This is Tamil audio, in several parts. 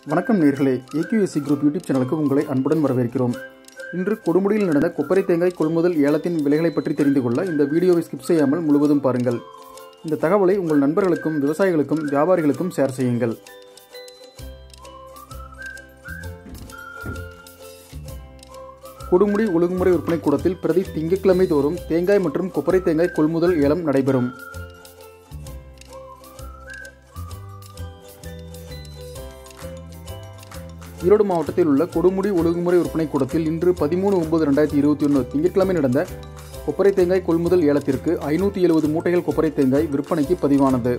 வணக்கம் நேர்களே ஏகியூஎஸ்சி குரூப் யூடியூப் சேனலுக்கு உங்களை அன்புடன் வரவேற்கிறோம் இன்று கொடுமுடியில் நடந்த கொப்பரை தேங்காய் கொள்முதல் ஏலத்தின் விலைகளை பற்றி தெரிந்து கொள்ள இந்த வீடியோவை ஸ்கிப் செய்யாமல் முழுவதும் பாருங்கள் இந்த தகவலை உங்கள் நண்பர்களுக்கும் விவசாயிகளுக்கும் வியாபாரிகளுக்கும் ஷேர் செய்யுங்கள் கொடுமுடி ஒழுங்குமுறை விற்பனை கூடத்தில் பிரதி திங்கட்கிழமை தோறும் தேங்காய் மற்றும் கொப்பரை தேங்காய் கொள்முதல் ஏலம் நடைபெறும் ஈரோடு மாவட்டத்தில் உள்ள கொடுமுடி ஒழுங்குமுறை விற்பனை கூடத்தில் இன்று பதிமூணு ஒன்பது ரெண்டாயிரத்தி இருபத்தி ஒன்று திங்கட்கிழமை நடந்த கொப்பரை தேங்காய் கொள்முதல் ஏலத்திற்கு ஐநூற்றி எழுபது மூட்டைகள் கொப்பரை தேங்காய் விற்பனைக்கு பதிவானது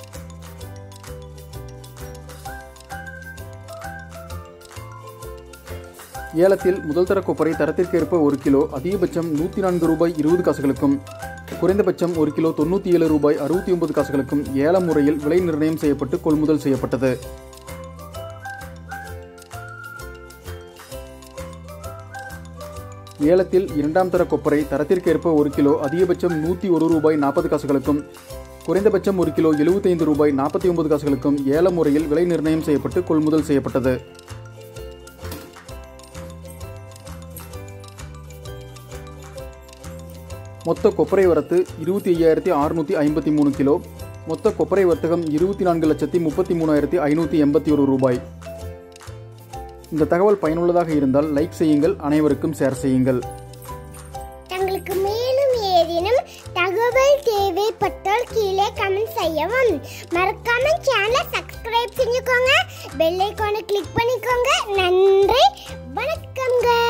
ஏலத்தில் முதல் தர கொப்பரை தரத்திற்கேற்ப ஒரு கிலோ அதிகபட்சம் நூற்றி நான்கு ரூபாய் இருபது காசுகளுக்கும் குறைந்தபட்சம் ஒரு கிலோ தொண்ணூற்றி ஏழு ரூபாய் அறுபத்தி ஒன்பது காசுகளுக்கும் ஏல முறையில் விலை நிர்ணயம் செய்யப்பட்டு கொள்முதல் செய்யப்பட்டது ஏலத்தில் இரண்டாம் தர கொப்பரை தரத்திற்கேற்ப ஒரு கிலோ அதிகபட்சம் நூற்றி ஒரு ரூபாய் நாற்பது காசுகளுக்கும் குறைந்தபட்சம் ஒரு கிலோ எழுபத்தைந்து ரூபாய் நாற்பத்தி ஒன்பது காசுகளுக்கும் ஏல முறையில் விலை நிர்ணயம் செய்யப்பட்டு கொள்முதல் செய்யப்பட்டது மொத்த கொப்பரை வரத்து இருபத்தி ஐயாயிரத்தி அறுநூற்றி ஐம்பத்தி மூணு கிலோ மொத்த கொப்பரை வர்த்தகம் இருபத்தி நான்கு லட்சத்தி முப்பத்தி மூணாயிரத்தி ஐநூற்றி எண்பத்தி ஒரு ரூபாய் இந்த தகவல் பயனுள்ளதாக இருந்தால் லைக் செய்யுங்கள் அனைவருக்கும் ஷேர் செய்யுங்கள் தங்களுக்கு மேலும் ஏதேனும் தகவல் தேவைப்பட்டால் கீழே கமெண்ட் செய்யவும் மறக்காம சேனலை சப்ஸ்கிரைப் செஞ்சுக்கோங்க பெல் ஐக்கானை கிளிக் பண்ணிக்கோங்க நன்றி வணக்கங்க